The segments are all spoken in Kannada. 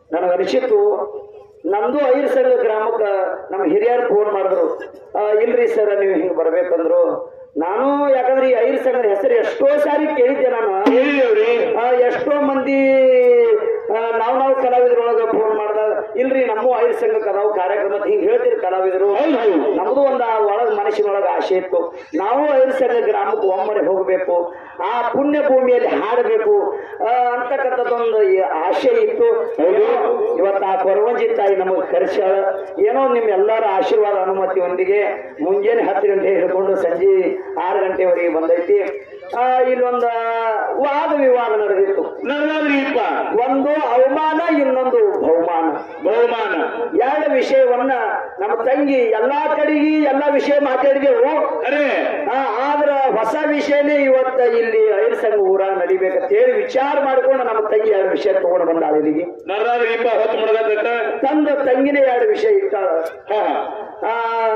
ನನಗೆ ಅನಿಸಿತ್ತು ನಮ್ದು ಐದು ಸಂಘ ಗ್ರಾಮಕ್ಕ ನಮ್ಮ ಹಿರಿಯರು ಫೋನ್ ಮಾಡಿದ್ರು ಆ, ಇಲ್ರಿ ಸರ್ ನೀವು ಹಿಂಗೆ ಬರ್ಬೇಕಂದ್ರು ನಾನು ಯಾಕಂದ್ರೆ ಈ ಐದು ಸಂಘದ ಹೆಸರು ಎಷ್ಟೋ ಸಾರಿ ಕೇಳಿದ್ದೆ ನಾನು ಹೇಳಿದೇವ್ರಿ ಆ, ಎಷ್ಟೋ ಮಂದಿ ಆ, ನಾವು ನಾವು ಕಲಾವಿದರೊಳಗ ಫೋನ್ ಮಾಡಿದಾಗ ಇಲ್ರಿ ನಮ್ಮ ಐದು ಸಂಘಕ್ಕೆ ಅದಾವು ಕಾರ್ಯಕ್ರಮ ಹಿಂಗೆ ಹೇಳ್ತೀರಿ ಕಲಾವಿದರು ಹೌದು ಹೌದು ನಮ್ದು ಒಂದು ಒಳಗ ಮನಸ್ಸಿನೊಳಗ ಆಸೆ ಇತ್ತು ನಾವು ಐದು ಸಂಘ ಗ್ರಾಮಕ್ಕೆ ಒಮ್ಮರೆ ಹೋಗಬೇಕು ಆ ಪುಣ್ಯ ಭೂಮಿಯಲ್ಲಿ ಹಾಡಬೇಕು ಆ, ಅಂತಕ್ಕಂಥದ್ದೊಂದು ಈ ಆಸೆ ಇತ್ತು ಇವತ್ತು ಆ ಕೊರವಂಜಿ ತಾಯಿ ನಮಗೆ ಕರೆಸ್ಯಾಳ ಏನೋ ನಿಮ್ಮ ಎಲ್ಲರ ಆಶೀರ್ವಾದ ಅನುಮತಿಯೊಂದಿಗೆ ಮುಂಜಾನೆ ಹತ್ತು ಗಂಟೆ ಹಿಡ್ಕೊಂಡು ಸಂಜೆ ಆರು ಗಂಟೆವರೆಗೆ ಬಂದೈತಿ ಆ, ಇಲ್ಲೊಂದು ವಾದ ವಿವಾದ ನಡೆದಿತ್ತು ನಡೆದ್ರಿಪ್ಪ ಒಂದು ಅವಮಾನ ಇನ್ನೊಂದು ಬಹುಮಾನ ಬಹುಮಾನ ಎರಡು ವಿಷಯವನ್ನ ನಮ್ಮ ತಂಗಿ ಎಲ್ಲಾ ಕಡೆಗೆ ಎಲ್ಲಾ ವಿಷಯ ಮಾತಾಡಿದೆವು ಅರೆ ಆ, ಆದ್ರ ಹೊಸ ವಿಷಯನೇ ಇವತ್ತ ಇಲ್ಲಿ ಐದು ಸಂಘ ಊರಾಗ ನಡಿಬೇಕಂತ ಹೇಳಿ ವಿಚಾರ ಮಾಡ್ಕೊಂಡು ನಮ್ಮ ತಂಗಿ ಎರಡು ವಿಷಯ ತಗೊಂಡು ಬಂದಾಳ ಇಲ್ಲಿಗೆ ನಡೆದ್ರಿಪ್ಪ ಹೊತ್ತು ಮುಡಗತ್ತ ತಂದ ತಂಗಿನೇ ಎರಡು ವಿಷಯ ಇಟ್ಟಾಳ ಹಾ ಆ,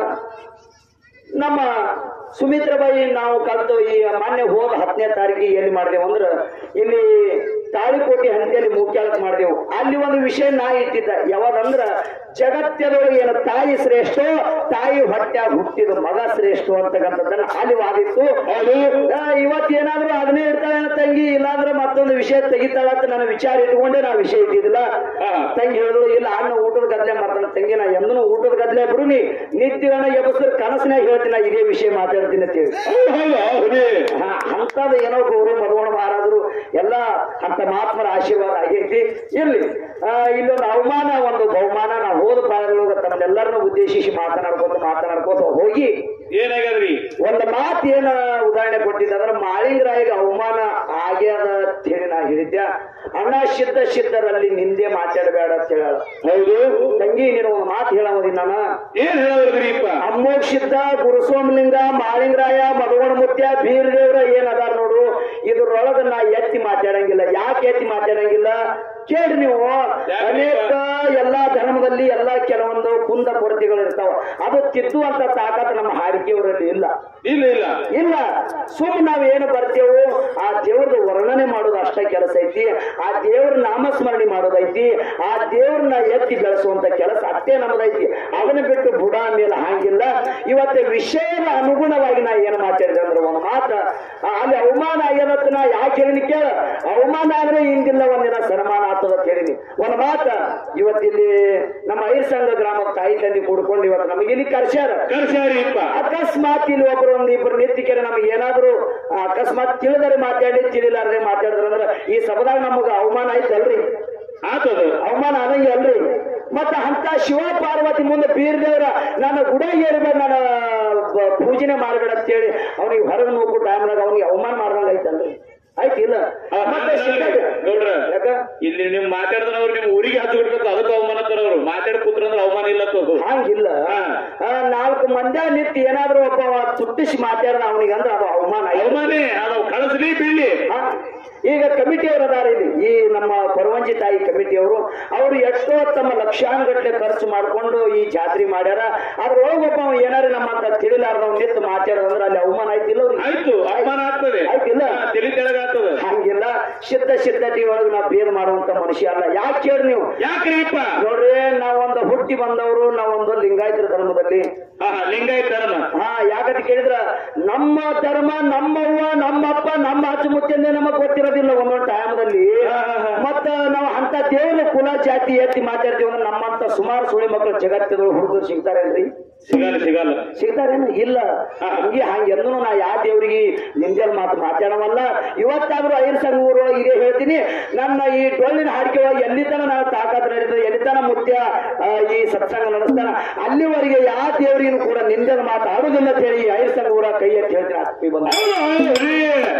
ನಮ್ಮ ಸುಮಿತ್ರಬಾಯಿ ನಾವು ಕಲ್ತು ಈ ಮಾನ್ಯ ಹೋದ ಹತ್ತನೇ ತಾರೀಕಿಗೆ ಎಲ್ಲಿ ಮಾಡಿದೆವು ಅಂದ್ರೆ ಇಲ್ಲಿ ತಾಳಿಕೋಟೆ ಹಂತಿಯಲ್ಲಿ ಮುಖ್ಯಾಳಕ್ ಮಾಡಿದೆವು ಅಲ್ಲಿ ಒಂದು ವಿಷಯ ನಾ ಇಟ್ಟಿದ್ದ ಯಾವಾಗಂದ್ರ ಜಗತ್ತದೊಳಗೆ ಏನು ತಾಯಿ ಶ್ರೇಷ್ಠ ತಾಯಿ ಹೊಟ್ಟ್ಯಾಗ ಹುಟ್ಟಿದ ಮಗ ಶ್ರೇಷ್ಠ ಅಂತಕ್ಕಂಥದ್ದನ್ನ ಅಲ್ಲಿ ವಾದಿತ್ತು ಹೌದು ಆ, ಇವತ್ತೇನಾದ್ರೂ ಅದನ್ನೇ ಇರ್ತಾಳೆ ನನ್ನ ತಂಗಿ ಇಲ್ಲಾಂದ್ರೆ ಮತ್ತೊಂದು ವಿಷಯ ತೆಗಿತಾಳ ಅಂತ ನನ್ನ ವಿಚಾರ ಇಟ್ಕೊಂಡೆ ನಾ ವಿಷಯ ಇಟ್ಟಿದ್ದಿಲ್ಲ ಹಾ. ತಂಗಿ ಹೇಳಿದ್ರು ಇಲ್ಲ ಅಣ್ಣ ಊಟದ ಗದ್ಲೆ ಮಾಡ್ತಾನೆ ತಂಗಿ ನಾ ಎಂದೂ ಊಟದ ಗದ್ಲೆ ಬಿಡು ನೀ ನಿತ್ಯವನ್ನ ಎಬ್ಬಸ್ರ ಕನಸಿನಾಗ ಹೇಳ್ತೀನಿ ನಾ ಇದೇ ವಿಷಯ ಮಾತಾಡ್ತೀನಿ ಅಂತ ಹೇಳಿ ಹೌದು ಹೌದು ಹೌದು ಹಾ, ಅಂಥದ್ದು ಏನೋ ಗೌರವ ಮರವಣ ಮಹಾರಾಜರು ಎಲ್ಲ ಅಂತ ಮಹಾತ್ಮರ ಆಶೀರ್ವಾದ ಆಗೈತಿ ಇರ್ಲಿ ಆ, ಇಲ್ಲೊಂದು ಅವಮಾನ ಒಂದು ಬಹುಮಾನ ನಾವು ಹೋದ ಪಾದಗಳು ತಮ್ಮನ್ನೆಲ್ಲರನ್ನು ಉದ್ದೇಶಿಸಿ ಮಾತನಾಡ್ಕೋತ ಮಾತನಾಡ್ಕೋತ ಹೋಗಿ ಏನಾಗ್ಯದ್ರಿ ಒಂದು ಮಾತು ಏನ ಉದಾಹರಣೆ ಕೊಟ್ಟಿದ್ದ ಅಂದ್ರೆ ಮಾಳಿಂಗರಾಯಿಗೆ ಅವಮಾನ ಆಗ್ಯದ ಅಂತ ಹೇಳಿ ನಾ ಹೇಳಿದ್ದೆ ಅಣ್ಣ ಸಿದ್ಧ ಸಿದ್ಧರಲ್ಲಿ ನಿಂದೆ ಮಾತಾಡಬೇಡ ಅಂತ ಹೇಳ ಹೌದು ತಂಗಿ ನೀನು ಒಂದು ಮಾತು ಹೇಳೋದಿ ನಾನು ಏನ್ ಹೇಳಿದ್ರಿಪ್ಪ ಅಮ್ಮೋಗ್ ಸಿದ್ಧ ಗುರುಸ್ವಾಮಿಲಿಂಗ ಮಾಳಿಂಗರಾಯ ಮಧುವಣ ಮುತ್ಯ ಬೀರದೇವ್ರ ಏನ್ ಅದಾರ ನೋಡು ಇದ್ರೊಳಗ ನಾ ಎತ್ತಿ ಮಾತಾಡಂಗಿಲ್ಲ ಯಾಕೆ ಎತ್ತಿ ಮಾತಾಡಂಗಿಲ್ಲ ಕೇಳ್ರಿ ನೀವು ಅನೇಕ ಎಲ್ಲಾ ಧರ್ಮದಲ್ಲಿ ಎಲ್ಲಾ ಕೆಲವೊಂದು ಕುಂದ ಕೊರತೆಗಳು ಇರ್ತಾವ ಅದು ತಿದ್ದುವಂತ ತಾಕತ್ ನಮ್ಮ ಹಾಡಿಕೆಯವರಲ್ಲಿ ಇಲ್ಲ ಇಲ್ಲ ಇಲ್ಲ ಇಲ್ಲ ಸುಮ್ ನಾವ್ ಏನು ಬರ್ತೇವು ಆ ದೇವ್ರದ್ದು ವರ್ಣನೆ ಮಾಡೋದು ಅಷ್ಟೇ ಕೆಲಸ ಐತಿ ಆ ದೇವ್ರ ನಾಮಸ್ಮರಣೆ ಮಾಡೋದೈತಿ ಆ ದೇವ್ರನ್ನ ಎತ್ತಿ ಬೆಳೆಸುವಂತ ಕೆಲಸ ಅಷ್ಟೇ ನಮ್ಮದೈತಿ ಅದನ್ನ ಬಿಟ್ಟು ಬುಡ ಮೇಲೆ ಹಾಂಗಿಲ್ಲ ಇವತ್ತು ವಿಷಯದ ಅನುಗುಣವಾಗಿ ನಾ ಏನು ಮಾತಾಡಿದೆ ಅಂದ್ರೆ ಒಂದು ಮಾತ ಆ, ಅಲ್ಲಿ ಅವಮಾನ ಆಗ್ಯದತ್ತ ನಾ ಯಾಕೆ ಹೇಳಿನಿ ಕೇಳ ಅವಮಾನ ಆದ್ರೆ ಹಿಂದಿಲ್ಲ ಒಂದಿನ ಸನ್ಮಾನ ಆಗ್ತದ ಅಂತ ಹೇಳಿನಿ ಒಂದು ಮಾತ ಇವತ್ತಿಲ್ಲಿ ನಮ್ಮ ಐರ್ ಸಂಘ ಗ್ರಾಮದ ತಾಯಿ ತಂದೆ ಕೂಡ್ಕೊಂಡು ಇವತ್ತು ನಮಗೆ ಇಲ್ಲಿ ಕರ್ಸ್ಯಾರ ಕರ್ಸಾರಿಪ್ಪ ಅಕಸ್ಮಾತ್ ಇಲ್ಲಿ ಒಬ್ರು ಒಂದ್ ಇಬ್ರು ನಿಂತಿಕೆರೆ ನಮ್ಗೆ ಏನಾದ್ರು ಆ, ಅಕಸ್ಮಾತ್ ತಿಳಿದರೆ ಮಾತಾಡಿ ತಿಳಿಲಾರದೆ ಮಾತಾಡಿದ್ರ ಅಂದ್ರ ಈ ಸಭದಾಗ ನಮಗ ಅವಮಾನ ಐತಲ್ರಿ ಆತದ ಅವಮಾನ ಅನ್ನಂಗೆ ಅಲ್ರಿ ಮತ್ತ ಅಂತ ಶಿವ ಪಾರ್ವತಿ ಮುಂದೆ ಬೀರ್ದೇವ್ರ ನನ್ನ ಗುಡಿಗೆ ಏರ್ಬೇಡ ನನ್ನ ಬ- ಪೂಜನೆ ಮಾಡ್ಬೇಡ ಅಂತೇಳಿ ಅವ್ನಿಗೆ ಹೊರಗೆ ನೋಡ್ಬಿಟ್ಟು ಟೈಮ್ನಾಗ ಅವ್ನಿಗೆ ಅವಮಾನ ಮಾಡ್ದಂಗ ಐತಲ್ರಿ ಆಯ್ತಿಲ್ಲ ಮತ್ತೆ ಸಿಕ್ಕಾಗ- ನೋಡ್ರ ಯಾಕ ಇಲ್ಲಿ ನಿಮ್ ಮಾತಾಡಿದ್ರವ್ರು ನಿಮ್ ಊರಿಗೆ ಹತ್ತು ಬಿಡ್ಬೇಕು ಅದಕ್ಕೆ ಅವಮಾನ ತರವ್ರು ಮಾತಾಡಿ ಕೂತ್ರ ಅಂದ್ರೆ ಅವಮಾನ ಇಲ್ಲ ತಗೋ ಹಂಗಿಲ್ಲ ಹಾ. ಆ, ನಾಲ್ಕು ಮಂದ್ಯ ನಿಂತು ಏನಾದ್ರೂ ಒಬ್ಬ ತುಟ್ಟಿಸಿ ಮಾತಾಡ್ದ ಅವನಿಗೆ ಅಂದ್ರೆ ಅದು ಅವಮಾನ ಆಯ್ತು. ಅವಮಾನೇ ಅದು ಕಳಿಸ್ಲಿ ಬೀಳಿ ಆ, ಈಗ ಕಮಿಟಿಯವರು ಅದಾರ ಇಲ್ಲಿ ಈ ನಮ್ಮ ಕೊರವಂಜಿ ತಾಯಿ ಕಮಿಟಿಯವರು ಅವರು ಎಷ್ಟೋ ತಮ್ಮ ಲಕ್ಷಾನುಗಟ್ಟಲೆ ಖರ್ಚು ಮಾಡ್ಕೊಂಡು ಈ ಜಾತ್ರೆ ಮಾಡ್ಯಾರ ಅದ್ರೊಳಗೆ ಒಬ್ಬ ಅವ ಏನಾರ ನಮ್ಮಂತ ತಿಳಿಲಾರ್ದವ್ ನಿಂತು ಮಾತಾಡೋದಂದ್ರೆ ಅಲ್ಲಿ ಅವಮಾನ ಆಯ್ತಿಲ್ಲ ಅವ್ರಿಗೆ ಆಯ್ತು ಅವಮಾನ ಆಗ್ತದೆ ಆಯ್ತಿಲ್ಲ ಹಾ, ತಲೆ ತೆಳಗಾಗ್ತದ ಹಂಗಿಲ್ಲ ಸಿದ್ಧ ಸಿದ್ಧತೆ ಒಳಗೆ ನಾವು ಭೇದ ಮಾಡುವಂತ ಮನುಷ್ಯ ಅಲ್ಲ ಯಾಕೆ ಕೇಳಿ ನೀವು ಯಾಕ್ರಿಪ್ಪ ನೋಡ್ರಿ ನಾವೊಂದು ಹುಟ್ಟಿ ಬಂದವರು ನಾವೊಂದು ಲಿಂಗಾಯತರ ಧರ್ಮದಲ್ಲಿ ಹಾ ಹಾ, ಲಿಂಗಾಯತ ಧರ್ಮ ಹಾ ಯಾಕಂತ ಕೇಳಿದ್ರ ನಮ್ಮ ಧರ್ಮ ನಮ್ಮವ್ವ ನಮ್ಮಪ್ಪ ನಮ್ಮ ಅಜ್ಜ ಮುತ್ತಿಂದ ನಮಗ್ ಗೊತ್ತಿರೋದಿಲ್ಲ ಒಂದೊಂದು ಟೈಮ್ದಲ್ಲಿ ಹಾ, ಹಾ, ಹಾ. ಮತ್ತ ನಾವು ಅಂತ ದೇವ್ರ ಕುಲ ಜಾತಿ ಎತ್ತಿ ಮಾತಾಡ್ತೀವಿ ಅಂದ್ರೆ ನಮ್ಮಂತ ಸುಮಾರು ಸುಳಿ ಮಕ್ಕಳು ಜಗತ್ತದೊಳಗೆ ಹುಡುಗರು ಸಿಗ್ತಾರೇನ್ರಿ ಸಿಗಲ್ಲ ಸಿಗಲ್ಲ ಸಿಗ್ತಾರೇನು ಇಲ್ಲ ಹಂಗೆ ಹಂಗೆಂದೂ ನಾ ಯಾವ ದೇವ್ರಿಗೆ ನಿಂದೆಲ್ ಮಾತು ಮಾತಾಡವಲ್ಲ ಇವತ್ತಾದ್ರೂ ಐದು ಸಂಘ ಊರೊಳಗೆ ಇದೇ ಹೇಳ್ತೀನಿ ನನ್ನ ಈ ಡೊಳ್ಳಿನ ಹಾಡಿಕೆ ಒಳಗೆ ಎಲ್ಲಿ ತನ ನಾನು ತಾಕತ್ ನಡೀತದೆ ಎಲ್ಲಿ ತನ ಮುತ್ಯ ಆ, ಈ ಸತ್ಸಂಗ ನಡೆಸ್ತಾನ ಅಲ್ಲಿವರೆಗೆ ಯಾವ ದೇವರಿಗೂ ಕೂಡ ನಿಂದೆಲ್ ಮಾತು ಆಡುದಿಲ್ಲ ಅಂತ ಹೇಳಿ ಐದು ಸಂಘ ಊರ ಕೈ ಎತ್ತಿ ಹೇಳ್ತೀನಿ ಆತ್ಮೀಯ ಬಂದ ಹೌದು ಹೌದು ರೀ.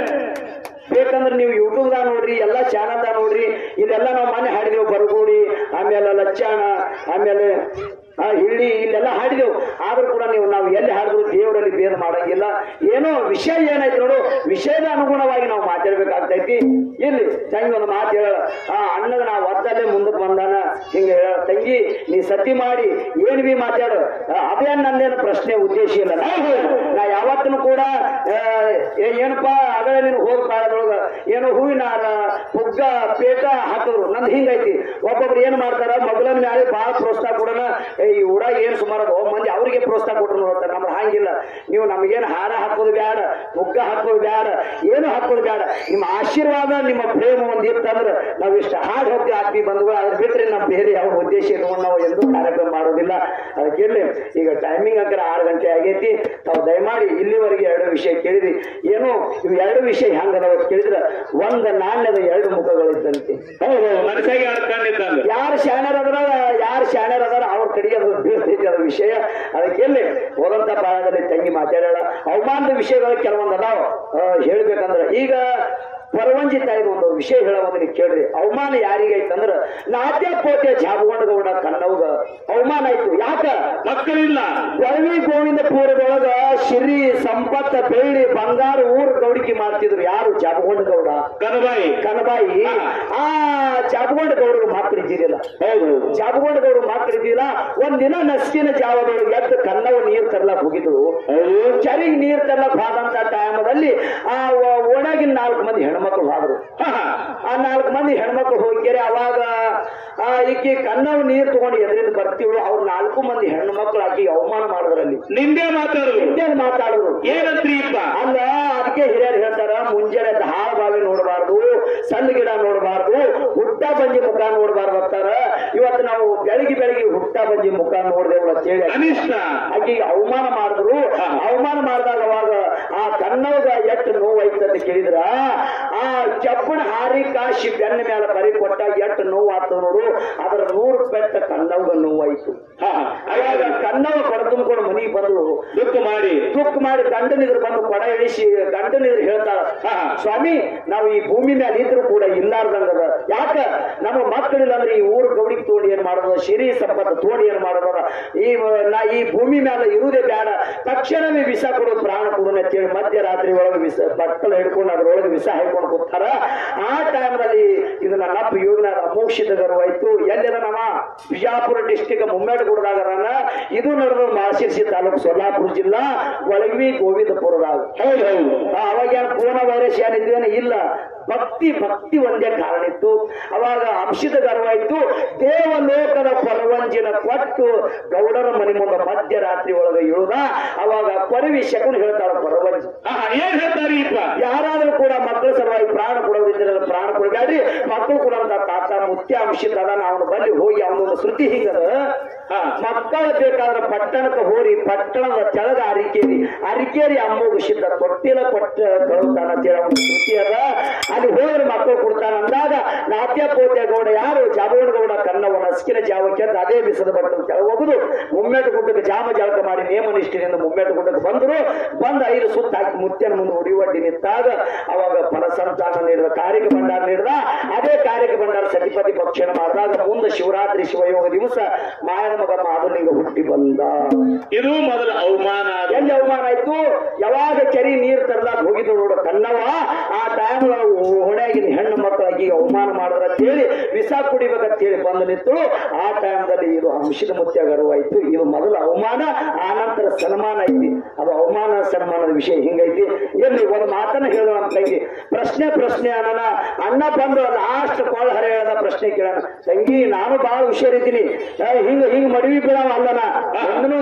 ಬೇಕಂದ್ರೆ ನೀವು ಯೂಟ್ಯೂಬ್ ದಾಗ ನೋಡ್ರಿ ಎಲ್ಲಾ ಚಾನಲ್ ದಾಗ ನೋಡ್ರಿ ಇದೆಲ್ಲ ನಾವು ಮನೆ ಹಾಡಿದೆವು ಬರಗೂಡಿ ಆಮೇಲೆ ಲಚ್ಚಾಣ ಆಮೇಲೆ ಆ ಹಿಳ್ಳಿ ಇಲ್ಲೆಲ್ಲ ಹಾಡಿದೆವು ಆದ್ರೂ ಕೂಡ ನೀವು ನಾವು ಎಲ್ಲಿ ಹಾಡಿದ್ರು ದೇವರಲ್ಲಿ ಭೇದ ಮಾಡಂಗಿಲ್ಲ ಏನೋ ವಿಷಯ ಏನಾಯ್ತು ನೋಡು ವಿಷಯದ ಅನುಗುಣವಾಗಿ ನಾವು ಮಾತಾಡ್ಬೇಕಾಗ್ತೈತಿ ಇಲ್ಲಿ ತಂಗಿ ಒಂದು ಮಾತು ಹೇಳ ಆ ಅಣ್ಣಗ ನಾವು ಒದ್ದಲ್ಲೇ ಮುಂದಕ್ಕೆ ಬಂದಾನ ಹಿಂಗ ಹೇಳ ತಂಗಿ ನೀ ಸತಿ ಮಾಡಿ ಏನ್ ಬಿ ಮಾತಾಡು ಆ, ಅದೇ ನನ್ನೇನು ಪ್ರಶ್ನೆ ಉದ್ದೇಶ ಇಲ್ಲ ನಾ ಯಾವತ್ತೂ ಕೂಡ ಆ, ಏ- ಏನಪ್ಪ ಆಗಲೇ ನೀನು ಹೋದ ಕಾಲದೊಳಗ ಏನೋ ಹೂವಿನ ಹಾರ ಪುಗ್ಗ ಪೇಟ ಹಾಕಿದ್ರು ನಂದು ಹಿಂಗೈತಿ ಒಬ್ಬೊಬ್ರು ಏನ್ ಏನ್ ಮಾಡ್ತಾರ ಮಗಳನ ಮ್ಯಾಲೆ ಬಹಳ ಪ್ರೋತ್ಸಾಹ ಕೊಡೋಣ ಏ ಈ ಊರಾಗ ಏನ್ ಸುಮಾರು ಅದಾವ ಮಂದಿ ಅವ್ರಿಗೆ ಪ್ರೋತ್ಸಾಹ ಕೊಟ್ರು ನೋಡ್ತಾರೆ ನಮ್ದು ಹಂಗಿಲ್ಲ ನೀವು ನಮಗೇನು ಹಾರ ಹಾಕೋದು ಬ್ಯಾಡ ಮುಗ್ಗ ಹಾಕೋದು ಬ್ಯಾಡ ಏನು ಹಾಕೋದು ಬ್ಯಾಡ ನಿಮ್ಮ ಆಶೀರ್ವಾದ ನಿಮ್ಮ ಪ್ರೇಮ ಒಂದ್ ಇತ್ತಂದ್ರೆ ನಾವು ಇಷ್ಟ ಹಾಡು ಹೋಗಿ ಆತ್ಮಿ ಬಂಧುಗಳು ಅದ್ರ ಬಿಟ್ರೆ ನಮ್ಮ ಬೇರೆ ಯಾವ ಉದ್ದೇಶ ಇಟ್ಕೊಂಡು ನಾವು ಎಂದು ಕಾರ್ಯಕ್ರಮ ಮಾಡೋದಿಲ್ಲ ಅದಕ್ಕೆ ಈಗ ಟೈಮಿಂಗ್ ಹಾಕಿದ್ರೆ ಆರು ಗಂಟೆ ಆಗೈತಿ ತಾವು ದಯಮಾಡಿ ಇಲ್ಲಿವರೆಗೆ ಎರಡು ವಿಷಯ ಕೇಳಿದ್ರಿ ಏನು ಇವು ಎರಡು ವಿಷಯ ಹೆಂಗದಾವ ಕೇಳಿದ್ರೆ ಒಂದ್ ನಾಣ್ಯದ ಎರಡು ಮುಖಗಳಿದ್ದಂತೆ ಹೌದು ಮನಸ್ಸಾಗಿ ಅಡ್ಕೊಂಡಿದ್ದಂಗ ಯಾರು ಶಾಣ್ಯರ್ ಅದಾರ ಯಾರು ಶಾಣ್ಯರ್ ಅದಾರ ಅವ್ರ ಕಡೆಗೆ ಅದು ಬೀಳ್ತೈತಿ ಅದ ವಿಷಯ ಅದಕ್ಕೆ ಎಲ್ಲಿ ಹೋದಂತ ಪಾಠದಲ್ಲಿ ತಂಗಿ ಮಾತಾಡೋಣ ಅವಮಾನದ ವಿಷಯಗಳು ಕೆಲವೊಂದು ಅದಾವ ಆ, ಹೇಳ್ಬೇಕಂದ್ರ ಈಗ ಪರವಂಜಿ ತಾಯಿದ ಒಂದು ವಿಷಯ ಹೇಳೋದನ್ನ ಕೇಳ್ರಿ ಅವಮಾನ ಯಾರಿಗೈತಂದ್ರ ನಾಟ್ಯ ಪೋಟ್ಯ ಜಾಬಗೊಂಡಗೌಡ ಕನ್ನವ್ಗ ಅವಮಾನ ಆಯ್ತು ಯಾಕ ಮಕ್ಕಳಿಲ್ಲ ಕೊಳವಿ ಗೋವಿಂದಪುರದೊಳಗ ಸಿರಿ ಸಂಪತ್ತ ಬೆಳ್ಳಿ ಬಂಗಾರ ಊರು ಗೌಡಿಕೆ ಮಾಡ್ತಿದ್ರು ಯಾರು ಜಾಬಗೊಂಡ ಗೌಡ ಕನಬಾಯಿ ಕನಬಾಯಿ ಆ ಜಾಬಗೊಂಡ ಗೌಡರು ಮಕ್ಕಳಿದ್ದೀರಲ್ಲ ಹೌದು ಜಾಬಗೊಂಡ ಗೌಡರು ಮಕ್ಕಳಿದ್ದೀರಾ ಒಂದಿನ ನಸ್ಕಿನ ಜಾವದೊಳಗೆ ಎದ್ದು ಕನ್ನವ ನೀರ್ ತರ್ಲಕ್ ಹೋಗಿದ್ರು ಹೌದು ಚರಿಗೆ ನೀರ್ ತರ್ಲಕ್ ಹೋದಂತ ಟೈಮದಲ್ಲಿ ಆ ಒ- ಒಳಗಿನ ನಾಲ್ಕು ಮಂದಿ ಹೆಣ್ಮಕ್ಳು ಹೋದ್ರು ಹಾ, ಹಾ. ಆ ನಾಲ್ಕು ಮಂದಿ ಹೆಣ್ಮಕ್ಳು ಹೋಗ್ಯಾರೆ ಅವಾಗ ಆ ಈಕಿ ಕನ್ನವ ನೀರ್ ತಗೊಂಡು ಎದ್ರಿಂದ ಬರ್ತೀವಳು ಅವ್ರ ನಾಲ್ಕು ಮಂದಿ ಹೆಣ್ಣು ಮಕ್ಕಳು ಆಕಿ ಅವಮಾನ ಮಾಡಿದ್ರಲ್ಲಿ ನಿಂದೆ ಮಾತಾಡುದು ಹಿಂದೇನ್ ಮಾತಾಡಿದ್ರು ಏನಂತ್ರಿ ಇಪ್ಪ ಅಲ್ಲ ಅದಕ್ಕೆ ಹಿರಿಯರು ಹೇಳ್ತಾರ ಮುಂಜಾನೆ ಎದ್ದು ಹಾಳ ಬಾವಿ ನೋಡಬಾರ್ದು ಸಣ್ಣ ಗಿಡ ನೋಡಬಾರ್ದು ಹುಟ್ಟ ಬಂಜಿ ಮುಖ ನೋಡಬಾರ್ದು ಅಂತಾರ ಇವತ್ತು ನಾವು ಬೆಳಗ್ಗೆ ಬೆಳಗ್ಗೆ ಹುಟ್ಟ ಬಂಜಿ ಮುಖ ನೋಡ್ದೇವು ಅಂತೇಳಿ ಅನಿಷ್ಟ ಆಕೆಗೆ ಅವಮಾನ ಮಾಡಿದ್ರು ಅವಮಾನ ಮಾಡಿದಾಗ ಅವಾಗ ಆ ಕನ್ನವಗ ಎಷ್ಟು ನೋವಾಯ್ತು ಅಂತ ಕೇಳಿದ್ರ ಆ ಚಪ್ಪಣ ಹಾರಿ ಕಾಶಿ ಬೆನ್ನ ಮೇಲೆ ಬರಿ ಕೊಟ್ಟಾಗ ಎಷ್ಟು ನೋವು ಆಗ್ತದ ನೋಡು ಅದರ ನೂರು ಪೆಟ್ಟ ಕನ್ನವಗ ನೋವಾಯ್ತು ಹಾ, ಹಾ. ಅವಾಗ ಕನ್ನವ ಕೊಡ ತುಂಬಿಕೊಂಡು ಮನೆಗೆ ಬಂದು ದುಃಖ ಮಾಡಿ ದುಃಖ ಮಾಡಿ ಗಂಡನಿದ್ರು ಬಂದು ಕೊಡ ಇಳಿಸಿ ಗಂಡನಿದ್ರು ಹೇಳ್ತಾರ ಹಾ, ಹಾ. ಸ್ವಾಮಿ ನಾವು ಈ ಭೂಮಿ ಮೇಲೆ ಇದ್ರು ಕೂಡ ಇಲ್ಲಾರ್ದಂಗದ ಯಾಕ ನಮ್ಮ ಮಕ್ಕಳಿಲ್ಲ ಅಂದ್ರೆ ಈ ಊರು ಗೌಡಿಗೆ ತೋಡಿ ಏನ್ ಮಾಡೋದು ಶಿರಿ ಸಂಪತ್ತು ತೋಡಿ ಏನ್ ಮಾಡೋದ ಈ ನಾ ಈ ಭೂಮಿ ಮೇಲೆ ಇರುವುದೇ ಬೇಡ ತಕ್ಷಣವೇ ವಿಷ ಕೊಡು ಪ್ರಾಣ ಕೊಡು ಅಂತೇಳಿ ಮಧ್ಯರಾತ್ರಿ ಒಳಗೆ ವಿಷ ಬಟ್ಟಲ ಹಿಡ್ಕೊಂಡು ಅದ್ರೊಳಗೆ ವಿಷ ಹಾಕೊಂಡು ಕೂತಾರ ಆ ಟೈಮ್ನಲ್ಲಿ ಇದು ನನ್ನ ಅಪ್ಪ ಯೋಗನಾಥ ಅಮೋಕ್ಷಿತ ಗರ್ವಾಯ್ತು ಎಲ್ಲಿದ ನಮ್ಮ ಬಿಜಾಪುರ ಡಿಸ್ಟಿಕ್ ಮುಮ್ಮೇಟಗುಡದಾಗ ಅದಾನ. ಇದು ನಡೆದ ಮಾಸಿರ್ಸಿ ತಾಲೂಕು ಸೊಲ್ಲಾಪುರ ಜಿಲ್ಲಾ ಒಳಗ್ವಿ ಗೋವಿಂದಪುರದಾಗ ಹೌದು ಹೌದು ಆ, ಅವಾಗ ಏನು ಪೂರ್ಣ ವೈರಸ್ ಏನಿದ್ದೇನೆ ಇಲ್ಲ ಭಕ್ತಿ ಭಕ್ತಿ ಒಂದೇ ಕಾರಣ ಇತ್ತು ಅವಾಗ ಅಂಶದ ಗರ್ವಾಯ್ತು ದೇವಲೋಕದ ಪರವಂಜಿನ ಕೊಟ್ಟು ಗೌಡರ ಮನೆ ಮುಂದೆ ಮಧ್ಯರಾತ್ರಿ ಒಳಗೆ ಇಳುದ ಅವಾಗ ಕೊರವಿ ಶಕುನ್ ಹೇಳ್ತಾಳ ಪರವಂಜಿ ಹಾ, ಹಾ. ಏನ್ ಹೇಳ್ತಾರಿ ಇಪ್ಪ ಯಾರಾದ್ರೂ ಕೂಡ ಮಕ್ಕಳ ಸಲುವಾಗಿ ಪ್ರಾಣ ಕೊಡೋದಿದ್ದರೆ ಪ್ರಾಣ ಕೊಡಬೇಡ್ರಿ ಮಕ್ಕಳು ಕೂಡ ಅಂತ ತಾತ ಮುತ್ಯ ಅಂಶಿತ ಅದ ಅವನು ಬಂದು ಹೋಗಿ ಅವನೊಂದು ಶ್ರುತಿ ಹಿಂಗದ ಹಾ. ಮಕ್ಕಳು ಬೇಕಾದ್ರೆ ಪಟ್ಟಣಕ್ಕೆ ಹೋರಿ ಪಟ್ಟಣದ ತೆಳಗ ಅರಿಕೇರಿ ಅರಿಕೇರಿ ಅಮ್ಮಗ ಸಿದ್ಧ ತೊಟ್ಟಿಲ ಕೊಟ್ಟ ಕಳುತ್ತಾನ ಅಂತೇಳಿ ಅವನ ಶ್ರುತಿ ಅದ ಅಲ್ಲಿ ಹೋದ್ರೆ ಮಕ್ಕಳು ಕೊಡ್ತಾನ ಅಂದಾಗ ನಾಟ್ಯ ಪೋಟ್ಯ ಗೌಡ ಯಾರು ಜಾಬಗೌಡ ಗೌಡ ಕನ್ನವ ನಸ್ಕಿನ ಜಾವಕ್ಕೆ ಅಂತ ಅದೇ ಬಿಸದ ಬಟ್ಟದ ಕೆಳಗೆ ಹೋಗುದು ಮುಮ್ಮೆಟ್ಟು ಗುಡ್ಡಕ್ಕೆ ಜಾಮ ಜಳಕ ಮಾಡಿ ನೇಮ ನಿಷ್ಠೆಯಿಂದ ಮುಮ್ಮೆಟ್ಟು ಗುಡ್ಡಕ್ಕೆ ಬಂದರು ಬಂದು ಐದು ಸುತ್ತ ಹಾಕಿ ಮುತ್ಯನ ಮುಂದೆ ಹೊಡಿವಡ್ಡಿ ನಿಂತಾಗ ಅವಾಗ ಫಲಸಂತಾನ ನೀಡಿದ ಕಾರ್ಯಕ್ಕೆ ಭಂಡಾರ ನೀಡಿದ ಅದೇ ಕಾರ್ಯಕ್ಕೆ ಭಂಡಾರ ಸತಿಪತಿ ಪಕ್ಷಣ ಮಾಡಿದಾಗ ಮುಂದೆ ಶಿವರಾತ್ರಿ ಶಿವಯೋಗ ದಿವಸ ಮಾಯನ ಮಗ ಮಾಧುಲಿಂಗ ಹುಟ್ಟಿ ಬಂದ ಇದು ಮೊದಲ ಅವಮಾನ ಅದು. ಎಲ್ಲಿ ಅವಮಾನ ಆಯ್ತು ಯಾವಾಗ ಕೆರಿ ನೀರ್ ತರಲಾಗ ಹೋಗಿದ್ದು ನೋಡು ಕನ್ನವ ಆ ಟೈಮ್ ಹೊಣೆಯಾಗಿನ ಹೆಣ್ಣು ಮಕ್ಕಳಾಗಿ ಅವಮಾನ ಮಾಡಿದ್ರ ಅಂತೇಳಿ ವಿಷ ಕುಡಿಬೇಕಂತ ಹೇಳಿ ಬಂದು ನಿಂತು ಆ ಟೈಮ್ದಲ್ಲಿ ಇದು ಅಂಶದ ಮುತ್ಯ ಗರ್ವಾಯ್ತು ಇದು ಮೊದಲ ಅವಮಾನ ಆನಂತರ ಸನ್ಮಾನ ಐತಿ ಅದು ಅವಮಾನ ಸನ್ಮಾನದ ವಿಷಯ ಹಿಂಗೈತಿ ಎಲ್ಲಿ ಒಂದು ಮಾತನ್ನ ಹೇಳೋಣ ನಮ್ಮ ತಂಗಿ ಪ್ರಶ್ನೆ ಪ್ರಶ್ನೆ ಅನ್ನೋಣ ಅಣ್ಣ ಬಂದು ಲಾಸ್ಟ್ ಕಾಲ್ ಹರ ಹೇಳದ ಪ್ರಶ್ನೆ ಕೇಳೋಣ ತಂಗಿ ನಾನು ಬಹಳ ಹುಷಾರಿದ್ದೀನಿ ಏ, ಹಿಂಗ ಹಿಂಗ ಮಡವಿ ಬೀಳಾವ ಅಲ್ಲನ ಒಂದನು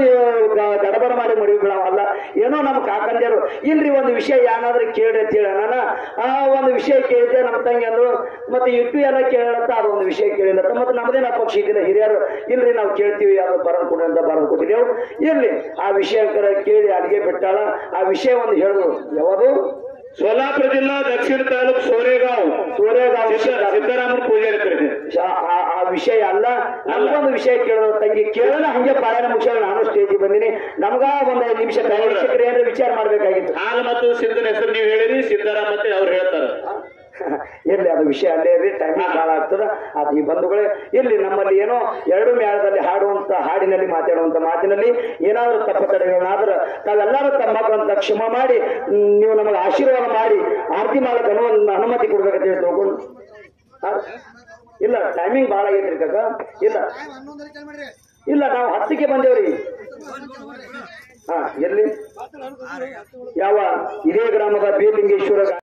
ಗಡಬಡ ಮಾಡಿ ಮಡವಿ ಬೀಳಾವ ಅಲ್ಲ ಏನೋ ನಮ್ಮ ಕಾಕಂದ್ಯರು ಇಲ್ರಿ ಒಂದು ವಿಷಯ ಏನಾದ್ರೂ ಕೇಳ್ರಿ ಅಂತ ಹೇಳಿ ನಾನು ಆ ಒಂದು ವಿಷಯ ಕೇಳಿದ್ದೆ ನಮ್ಮ ತಂಗಿ ಅಂದ್ರು ಮತ್ತೆ ಇಟ್ಟು ಎಲ್ಲ ಕೇಳತ್ತ ಅದು ಒಂದು ವಿಷಯ ಕೇಳಿಲ್ಲ ಮತ್ತೆ ನಮ್ಮದೇನ ಪಕ್ಷ ಇದ್ದಿಲ್ಲ ಹಿರಿಯರು ಇಲ್ರಿ ನಾವು ಕೇಳ್ತೀವಿ ಅದು ಬರೋದು ಕೊಡಿ ಅಂತ ಬರೋದು ಕೊಟ್ಟಿದ್ದೇವು ಇರ್ಲಿ ಆ ವಿಷಯ ಕೇಳಿ ಅಲ್ಲಿಗೆ ಬಿಟ್ಟಾಳ ಆ ವಿಷಯ ಒಂದು ಹೇಳುದು ಯಾವುದು ಸೋಲಾಪುರ ಜಿಲ್ಲಾ ದಕ್ಷಿಣ ತಾಲೂಕು ಸೋರೆಗಾಂವ್ ಸೂರ್ಯಗಾಂವ್ ಸಿದ್ದ- ಸಿದ್ದರಾಮನ ಪೂಜಾರಿ ಕರೀತಾರೆ ಆ- ಆ- ಆ ವಿಷಯ ಅಲ್ಲ ನಮ್ಗೊಂದು ವಿಷಯ ಕೇಳೋದು ತಂಗಿ ಕೇಳೋಣ ಹಂಗೆ ಪಾರಾಯಣ ಮುಗಿಸ ನಾನು ಸ್ಟೇಜಿಗೆ ಬಂದಿನಿ ನಮ್ಗ ಒಂದ್ ಐದು ನಿಮಿಷ ವೀಕ್ಷಕರು ಏನಾರ ವಿಚಾರ ಮಾಡ್ಬೇಕಾಗಿತ್ತು ಹಾಲು ಮತ್ತು ಸಿದ್ದನ ಹೆಸರು ನೀವು ಹೇಳಿರಿ ಸಿದ್ದರಾಮ ಮತ್ತೆ ಅವ್ರು ಹೇಳ್ತಾರ ಇರ್ಲಿ ಅದು ವಿಷಯ ಅಲ್ಲೇ ಇರ್ಲಿ ಟೈಮಿಂಗ್ ಭಾಳ ಆಗ್ತದ ಅದು ಈ ಬಂಧುಗಳೇ ಇರ್ಲಿ ನಮ್ಮಲ್ಲಿ ಏನೋ ಎರಡು ಮೇಳದಲ್ಲಿ ಹಾಡುವಂತ ಹಾಡಿನಲ್ಲಿ ಮಾತಾಡುವಂತ ಮಾತಿನಲ್ಲಿ ಏನಾದ್ರೂ ತಪ್ಪು ತಡೆಗಳಾದ್ರೆ ತಾವೆಲ್ಲರೂ ತಮ್ಮ ಮಕ್ಕಳಂತ ಕ್ಷಮ ಮಾಡಿ ಹ್ಮ್, ನೀವು ನಮಗೆ ಆಶೀರ್ವಾದ ಮಾಡಿ ಆರತಿ ಮಾಡಕ್ಕೆ ಅನು ಅನುಮತಿ ಕೊಡ್ಬೇಕಂತ ಹೇಳಿ ತಿಳ್ಕೊಂಡು ಆ? ಇಲ್ಲ ಟೈಮಿಂಗ್ ಭಾಳ ಆಗೈತ್ರಿ ಕಾಕ ಇಲ್ಲ ಇಲ್ಲ ನಾವು ಹತ್ತಕ್ಕೆ ಬಂದೇವ್ರಿ ಹಾ ಎಲ್ಲಿ ಯಾವ ಇದೇ ಗ್ರಾಮದ ಬೀರ್ಲಿಂಗೇಶ್ವರ